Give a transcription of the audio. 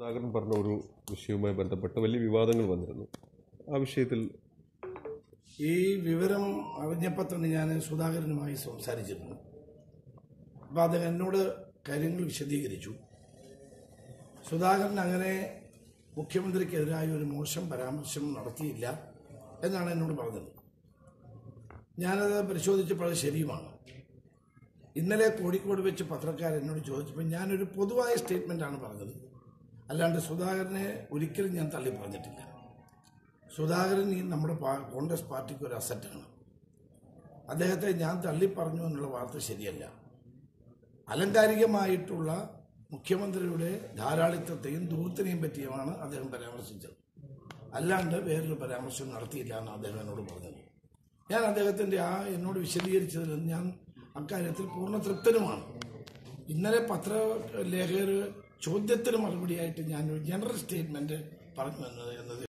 സുധാകരൻ പറഞ്ഞ ഒരു വിഷയവുമായി ബന്ധപ്പെട്ട് വലിയ വിവാദങ്ങൾ വന്നിരുന്നു ആ വിഷയത്തിൽ ഈ വിവരം അറിഞ്ഞപ്പോൾ തന്നെ ഞാൻ സുധാകരനുമായി സംസാരിച്ചിരുന്നു അപ്പോൾ അദ്ദേഹം എന്നോട് കാര്യങ്ങൾ വിശദീകരിച്ചു സുധാകരൻ അങ്ങനെ മുഖ്യമന്ത്രിക്കെതിരായ ഒരു മോശം പരാമർശം നടത്തിയില്ല എന്നാണ് എന്നോട് പറഞ്ഞത് ഞാനത് പരിശോധിച്ചപ്പോൾ അത് ശരിയുമാണ് ഇന്നലെ കോഴിക്കോട് വെച്ച് പത്രക്കാർ എന്നോട് ചോദിച്ചപ്പോൾ ഞാനൊരു പൊതുവായ സ്റ്റേറ്റ്മെൻ്റാണ് പറഞ്ഞത് അല്ലാണ്ട് സുധാകരനെ ഒരിക്കലും ഞാൻ തള്ളി പറഞ്ഞിട്ടില്ല സുധാകരൻ ഈ നമ്മുടെ പാ- കോൺഗ്രസ് പാർട്ടിക്ക് ഒരു അസറ്റാണ് അദ്ദേഹത്തെ ഞാൻ തള്ളി പറഞ്ഞു എന്നുള്ള വാർത്ത ശരിയല്ല അലങ്കാരികമായിട്ടുള്ള മുഖ്യമന്ത്രിയുടെ ധാരാളിത്വത്തെയും ദൂരത്തിനെയും പറ്റിയുമാണ് അദ്ദേഹം പരാമർശിച്ചത് അല്ലാണ്ട് വേറൊരു പരാമർശം നടത്തിയില്ല എന്ന് അദ്ദേഹം എന്നോട് പറഞ്ഞത് ഞാൻ അദ്ദേഹത്തിന്റെ ആ എന്നോട് വിശദീകരിച്ചതിൽ ഞാൻ അക്കാര്യത്തിൽ പൂർണ്ണ തൃപ്തനുമാണ് ഇന്നലെ പത്രലേഖകർ ചോദ്യത്തിന് മറുപടിയായിട്ട് ഞാൻ ഒരു ജനറൽ സ്റ്റേറ്റ്മെന്റ് പറഞ്ഞു എന്നത് എന്നത്